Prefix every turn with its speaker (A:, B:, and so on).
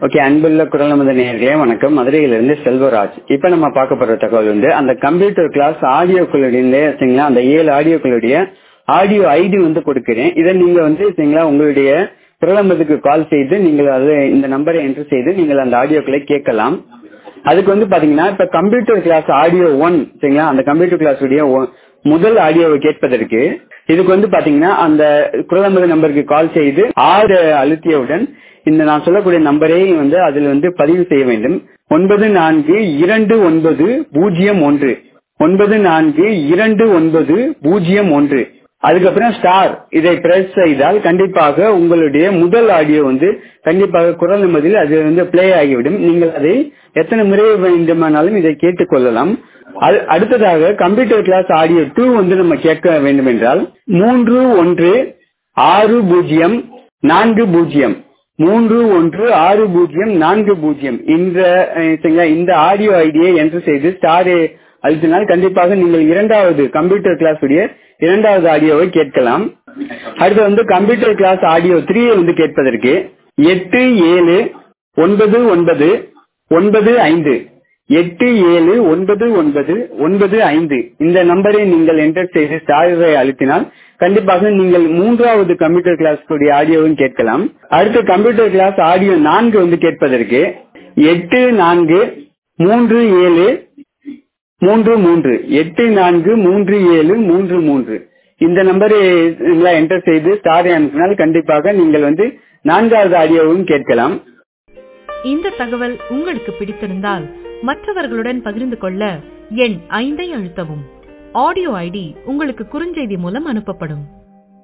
A: okay அன்புள்ள குரல் நமது நேர்களே வணக்கம் மதுரையிலிருந்து செல்வராஜ் இப்ப நம்ம பார்க்க போற தகவல் வந்து அந்த கம்ப்யூட்டர் கிளாஸ் ஆடியோக்களுடைய சரிங்களா அந்த ஏழு ஆடியோக்களுடைய ஆடியோ ஐடி வந்து கொடுக்கிறேன் இதை நீங்க வந்து சரிங்களா உங்களுடைய குரலம்பதுக்கு கால் செய்து நீங்கள் அது இந்த நம்பரை என்டர் செய்து நீங்கள் அந்த ஆடியோக்களை கேட்கலாம் அதுக்கு வந்து பாத்தீங்கன்னா இப்ப கம்ப்யூட்டர் கிளாஸ் ஆடியோ ஒன் சரிங்களா அந்த கம்ப்யூட்டர் கிளாஸ் உடைய ஒ- முதல் ஆடியோவை கேட்பதற்கு இதுக்கு வந்து பாத்தீங்கன்னா அந்த குரலம்பது நம்பருக்கு கால் செய்து ஆறு அழுத்தியவுடன் இந்த நான் சொல்லக்கூடிய நம்பரை வந்து அதில் வந்து பதிவு செய்ய வேண்டும் ஒன்பது நான்கு இரண்டு ஒன்பது பூஜ்ஜியம் ஒன்று ஒன்பது நான்கு இரண்டு ஒன்பது பூஜ்ஜியம் ஒன்று அதுக்கப்புறம் ஸ்டார் இதை பிரஸ் செய்தால் கண்டிப்பாக உங்களுடைய முதல் ஆடியோ வந்து கண்டிப்பாக குரல் நிம்மதியில் அது வந்து பிளே ஆகிவிடும் நீங்கள் அதை எத்தனை முறை வேண்டுமானாலும் இதை கேட்டுக் கொள்ளலாம் அது- அடுத்ததாக கம்ப்யூட்டர் கிளாஸ் ஆடியோ டூ வந்து நம்ம கேட்க வேண்டும் என்றால் மூன்று ஒன்று ஆறு பூஜ்ஜியம் நான்கு பூஜ்ஜியம் மூன்று ஒன்று ஆறு பூஜ்ஜியம் நான்கு பூஜ்ஜியம் இந்த அஹ், சரிங்களா, இந்த ஆடியோ ஐடியை என்டர் செய்து ஸ்டார் அழுத்தினால் கண்டிப்பாக நீங்கள் இரண்டாவது கம்ப்யூட்டர் கிளாஸ் உடைய இரண்டாவது ஆடியோவை கேட்கலாம் அடுத்து வந்து கம்ப்யூட்டர் கிளாஸ் ஆடியோ த்ரீ வந்து கேட்பதற்கு எட்டு ஏழு ஒன்பது ஒன்பது ஒன்பது ஐந்து எட்டு ஏழு ஒன்பது ஒன்பது ஒன்பது ஐந்து இந்த நம்பரை நீங்கள் என்டர் செய்து ஸ்டாரை அழுத்தினால் கண்டிப்பாக நீங்கள் மூன்றாவது கம்ப்யூட்டர் கிளாஸ் உடைய ஆடியோவும் கேட்கலாம் அடுத்து கம்ப்யூட்டர் கிளாஸ் ஆடியோ நான்கு வந்து கேட்பதற்கு எட்டு நான்கு மூன்று ஏழு மூன்று மூன்று எட்டு நான்கு மூன்று ஏழு மூன்று மூன்று இந்த நம்பரை என்டர் செய்து ஸ்டாரை அனுப்பினால் கண்டிப்பாக நீங்கள் வந்து நான்காவது ஆடியோவும் கேட்கலாம்
B: இந்த தகவல் உங்களுக்கு பிடித்திருந்தால் மற்றவர்களுடன் பகிர்ந்து கொள்ள எண் ஐந்தை அழுத்தவும் ஆடியோ ஐடி உங்களுக்கு குறுஞ்செய்தி மூலம் அனுப்பப்படும்